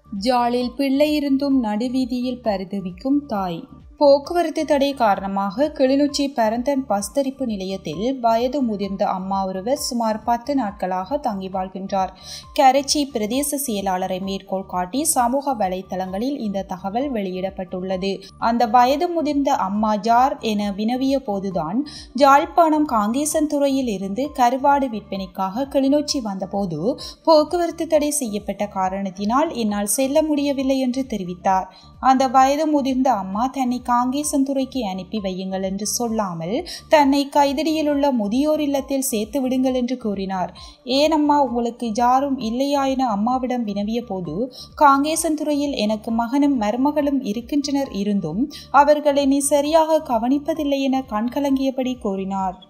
ஜாலில் பிள்ளை இருந்தும் நடுவீதியில் பரிதவிக்கும் தாய் போக்குவரத்து தடை காரணமாக கிளிநொச்சி பரந்தன் பஸ் தரிப்பு நிலையத்தில் வயது முதிர்ந்த அம்மா ஒருவர் சுமார் பத்து நாட்களாக தங்கி வாழ்கின்றார் கரைச்சி பிரதேச செயலாளரை மேற்கோள் காட்டி சமூக வலைதளங்களில் இந்த தகவல் வெளியிடப்பட்டுள்ளது அந்த வயது முதிர்ந்த அம்மா ஜார் என வினவிய போதுதான் ஜாழ்ப்பாணம் காங்கேசன் துறையில் இருந்து கருவாடு விற்பனைக்காக கிளிநொச்சி வந்தபோது போக்குவரத்து தடை செய்யப்பட்ட காரணத்தினால் என்னால் செல்ல முடியவில்லை என்று தெரிவித்தார் அந்த வயது முதிர்ந்த அம்மா தன்னை காங்கேசன்துறைக்கு அனுப்பி வையுங்கள் என்று சொல்லாமல் தன்னை கைதடியில் உள்ள முதியோர் இல்லத்தில் சேர்த்து விடுங்கள் என்று கூறினார் ஏன் அம்மா உங்களுக்கு யாரும் இல்லையா என அம்மாவிடம் வினவிய போது காங்கேசன்துறையில் எனக்கு மகனும் மருமகளும் இருக்கின்றனர் இருந்தும் அவர்கள் என்னை சரியாக கவனிப்பதில்லை என கண்கலங்கியபடி கூறினார்